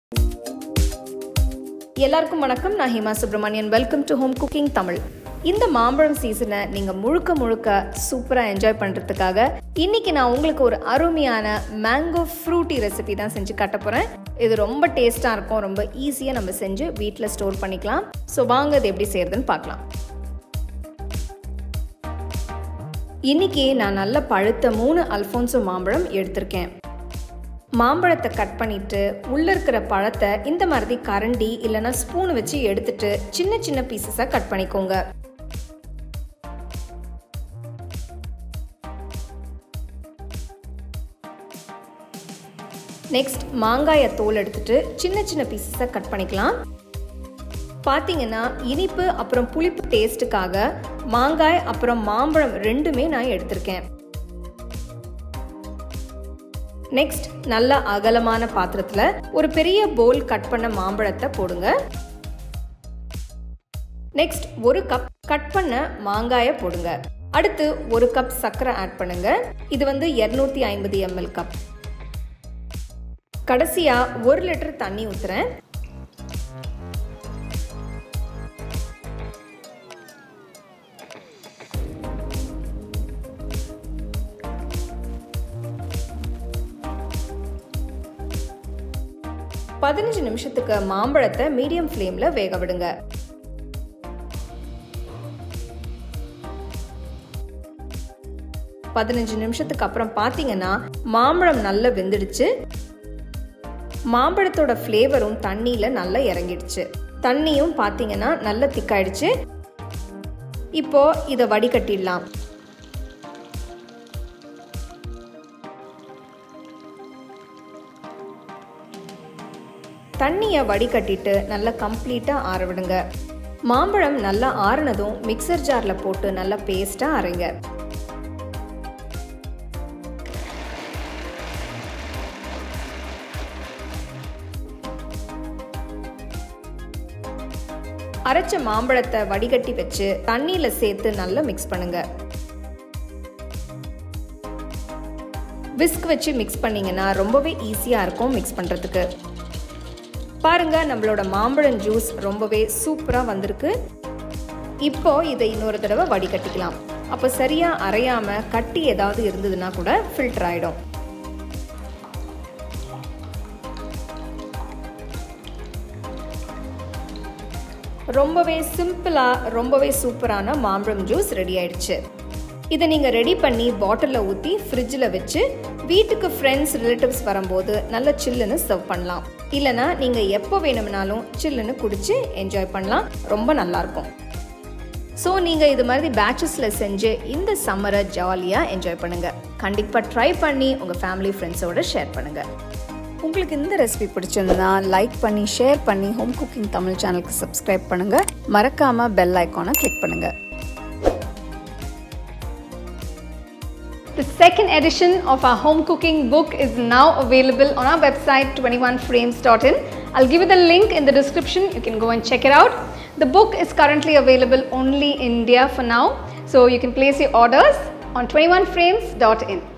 எல்லாருக்கும் வணக்கம் நான் Hima Subramanian welcome to home cooking Tamil இந்த மாம்பழம் சீசனை நீங்கள் முழுக்க முழுக்க சூப்பராக என்ஜாய் பண்ணுறதுக்காக இன்னைக்கு நான் உங்களுக்கு ஒரு அருமையான மேங்கோ ஃப்ரூட்டி ரெசிபி தான் செஞ்சு காட்ட போகிறேன் இது ரொம்ப டேஸ்ட்டாக இருக்கும் ரொம்ப ஈஸியாக நம்ம செஞ்சு வீட்டில் ஸ்டோர் பண்ணிக்கலாம் ஸோ வாங்க இது எப்படி செய்யறதுன்னு பார்க்கலாம் இன்னைக்கு நான் நல்ல பழுத்த மூணு அல்ஃபோன்சோ மாம்பழம் எடுத்திருக்கேன் மாம்பழத்தை கட் பண்ணிட்டு உள்ள இருக்கிற பழத்தை இந்த மாதிரி கரண்டி இல்லைன்னா ஸ்பூன் வச்சு எடுத்துட்டு சின்ன சின்ன பீசஸாக கட் பண்ணிக்கோங்க நெக்ஸ்ட் மாங்காயை தோல் எடுத்துட்டு சின்ன சின்ன பீசஸாக கட் பண்ணிக்கலாம் பார்த்தீங்கன்னா இனிப்பு அப்புறம் புளிப்பு டேஸ்ட்டுக்காக மாங்காய் அப்புறம் மாம்பழம் ரெண்டுமே நான் எடுத்திருக்கேன் நெக்ஸ்ட் நல்ல அகலமான பாத்திரத்தில் ஒரு பெரிய போல் கட் பண்ண மாம்பழத்தை போடுங்க நெக்ஸ்ட் ஒரு கப் கட் பண்ண மாங்காயை போடுங்க அடுத்து ஒரு கப் சர்க்கரை ஆட் பண்ணுங்க இது வந்து இரநூத்தி ஐம்பது எம்எல் கப் கடைசியா ஒரு லிட்டர் தண்ணி ஊத்துறேன் பதினஞ்சு நிமிஷத்துக்கு மாம்பழத்தை மீடியம் ஃப்ளேம்ல வேக விடுங்க பதினஞ்சு நிமிஷத்துக்கு அப்புறம் பார்த்தீங்கன்னா மாம்பழம் நல்லா வெந்துடுச்சு மாம்பழத்தோட ஃப்ளேவரும் தண்ணியில் நல்லா இறங்கிடுச்சு தண்ணியும் பார்த்தீங்கன்னா நல்லா திக்காயிடுச்சு இப்போ இதை வடிகட்டிடலாம் தண்ணியை வடிகட்டிட்டு நல்லா கம்ப்ளீட்டாக ஆற விடுங்க மாம்பழம் நல்லா ஆறுனதும் மிக்சர் ஜாரில் போட்டு நல்லா பேஸ்ட்டாக அரைங்க அரைச்ச மாம்பழத்தை வடிகட்டி வச்சு தண்ணியில் சேர்த்து நல்லா மிக்ஸ் பண்ணுங்க விஸ்க் வச்சு மிக்ஸ் பண்ணிங்கன்னா ரொம்பவே ஈஸியாக இருக்கும் மிக்ஸ் பண்ணுறதுக்கு பாருங்க நம்மளோட மாம்பழம் ஜூஸ் ரொம்பவே சூப்பராக வந்திருக்கு இப்போ இதை இன்னொரு தடவை வடிகட்டிக்கலாம் அப்போ சரியாக அரையாமல் கட்டி ஏதாவது இருந்ததுன்னா கூட ஃபில்டர் ஆகிடும் ரொம்பவே சிம்பிளாக ரொம்பவே சூப்பரான மாம்பழம் ஜூஸ் ரெடி ஆயிடுச்சு இதை நீங்கள் ரெடி பண்ணி பாட்டிலில் ஊற்றி ஃப்ரிட்ஜில் வச்சு வீட்டுக்கு ஃப்ரெண்ட்ஸ் ரிலேட்டிவ்ஸ் வரும்போது நல்ல சில்லுன்னு சர்வ் பண்ணலாம் இல்லைனா நீங்கள் எப்போ வேணும்னாலும் சில்லுன்னு குடிச்சு என்ஜாய் பண்ணலாம் ரொம்ப நல்லாயிருக்கும் ஸோ நீங்கள் இது மாதிரி பேச்சஸில் செஞ்சு இந்த சம்மரை ஜாலியாக என்ஜாய் பண்ணுங்கள் கண்டிப்பாக ட்ரை பண்ணி உங்கள் ஃபேமிலி ஃப்ரெண்ட்ஸோடு ஷேர் பண்ணுங்கள் உங்களுக்கு இந்த ரெசிபி பிடிச்சிருந்தா லைக் பண்ணி ஷேர் பண்ணி ஹோம் குக்கிங் தமிழ் சேனலுக்கு சப்ஸ்கிரைப் பண்ணுங்கள் மறக்காமல் பெல் ஐக்கானை கிளிக் பண்ணுங்கள் The second edition of our home cooking book is now available on our website 21frames.in. I'll give you the link in the description. You can go and check it out. The book is currently available only in India for now. So you can place your orders on 21frames.in.